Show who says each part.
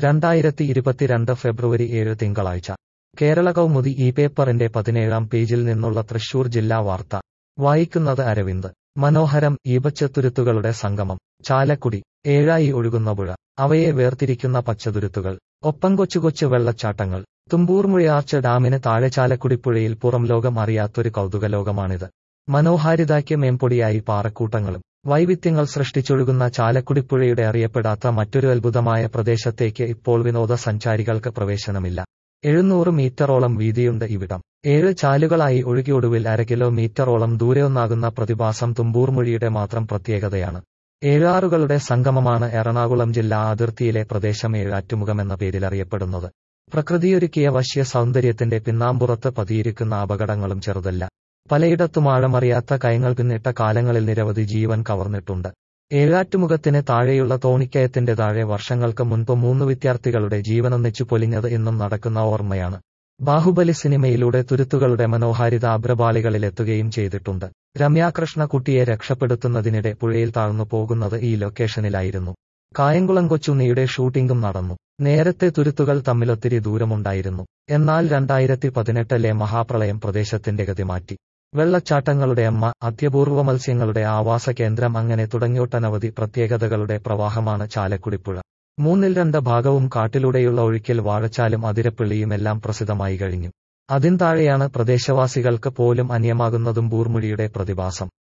Speaker 1: രണ്ടായിരത്തി ഇരുപത്തിരണ്ട് ഫെബ്രുവരി ഏഴ് തിങ്കളാഴ്ച കേരള കൗമുദി ഈ പേപ്പറിന്റെ പതിനേഴാം പേജിൽ നിന്നുള്ള തൃശൂർ ജില്ലാ വാർത്ത വായിക്കുന്നത് അരവിന്ദ് മനോഹരം ഈപച്ചത്തുരുത്തുകളുടെ സംഗമം ചാലക്കുടി ഏഴായി ഒഴുകുന്ന പുഴ അവയെ വേർതിരിക്കുന്ന പച്ചതുരുത്തുകൾ ഒപ്പം കൊച്ചു കൊച്ചു വെള്ളച്ചാട്ടങ്ങൾ തുമ്പൂർമുഴയാർച്ച് ഡാമിന് താഴെ ചാലക്കുടിപ്പുഴയിൽ പുറം ലോകം അറിയാത്തൊരു കൗതുകലോകമാണിത് മനോഹാരിതയ്ക്ക് മേമ്പൊടിയായി പാറക്കൂട്ടങ്ങളും വൈവിധ്യങ്ങൾ സൃഷ്ടിച്ചൊഴുകുന്ന ചാലക്കുടിപ്പുഴയുടെ അറിയപ്പെടാത്ത മറ്റൊരു അത്ഭുതമായ പ്രദേശത്തേക്ക് ഇപ്പോൾ വിനോദസഞ്ചാരികൾക്ക് പ്രവേശനമില്ല എഴുന്നൂറ് മീറ്ററോളം വീതിയുണ്ട് ഇവിടം ഏഴ് ചാലുകളായി ഒഴുകിയൊടുവിൽ അര കിലോമീറ്ററോളം ദൂരെ ഒന്നാകുന്ന പ്രതിഭാസം തുമ്പൂർമൊഴിയുടെ മാത്രം പ്രത്യേകതയാണ് ഏഴാറുകളുടെ സംഗമമാണ് എറണാകുളം ജില്ലാ അതിർത്തിയിലെ പ്രദേശം ഏഴാറ്റുമുഖം എന്ന പേരിൽ അറിയപ്പെടുന്നത് പ്രകൃതിയൊരുക്കിയ വശ്യ സൗന്ദര്യത്തിന്റെ പിന്നാമ്പുറത്ത് പതിയിരിക്കുന്ന അപകടങ്ങളും ചെറുതല്ല പലയിടത്തും ആഴമറിയാത്ത കയങ്ങൾ പിന്നിട്ട കാലങ്ങളിൽ നിരവധി ജീവൻ കവർന്നിട്ടുണ്ട് ഏഴാറ്റുമുഖത്തിന് താഴെയുള്ള തോണിക്കയത്തിന്റെ താഴെ വർഷങ്ങൾക്ക് മുൻപ് മൂന്ന് വിദ്യാർത്ഥികളുടെ ജീവനൊന്നിച്ചു പൊലിഞ്ഞത് ഇന്നും നടക്കുന്ന ഓർമ്മയാണ് ബാഹുബലി സിനിമയിലൂടെ തുരുത്തുകളുടെ മനോഹാരിത അഭ്രപാളികളിലെത്തുകയും ചെയ്തിട്ടുണ്ട് രമ്യാകൃഷ്ണ കുട്ടിയെ രക്ഷപ്പെടുത്തുന്നതിനിടെ പുഴയിൽ താഴ്ന്നു പോകുന്നത് ഈ ലൊക്കേഷനിലായിരുന്നു കായംകുളം കൊച്ചുണ്ണിയുടെ ഷൂട്ടിംഗും നടന്നു നേരത്തെ തുരുത്തുകൾ തമ്മിലൊത്തിരി ദൂരമുണ്ടായിരുന്നു എന്നാൽ രണ്ടായിരത്തി പതിനെട്ടിലെ മഹാപ്രളയം പ്രദേശത്തിന്റെ ഗതി മാറ്റി വെള്ളച്ചാട്ടങ്ങളുടെ അമ്മ അത്യപൂർവ മത്സ്യങ്ങളുടെ ആവാസ കേന്ദ്രം അങ്ങനെ തുടങ്ങിയൊട്ടനവധി പ്രത്യേകതകളുടെ പ്രവാഹമാണ് ചാലക്കുടിപ്പുഴ മൂന്നിൽ രണ്ട് ഭാഗവും കാട്ടിലൂടെയുള്ള ഒഴുക്കിൽ വാഴച്ചാലും അതിരപ്പിള്ളിയുമെല്ലാം പ്രസിദ്ധമായി കഴിഞ്ഞു അതിൻ താഴെയാണ് പ്രദേശവാസികൾക്ക് പോലും അന്യമാകുന്നതും ബൂർമുഴിയുടെ പ്രതിഭാസം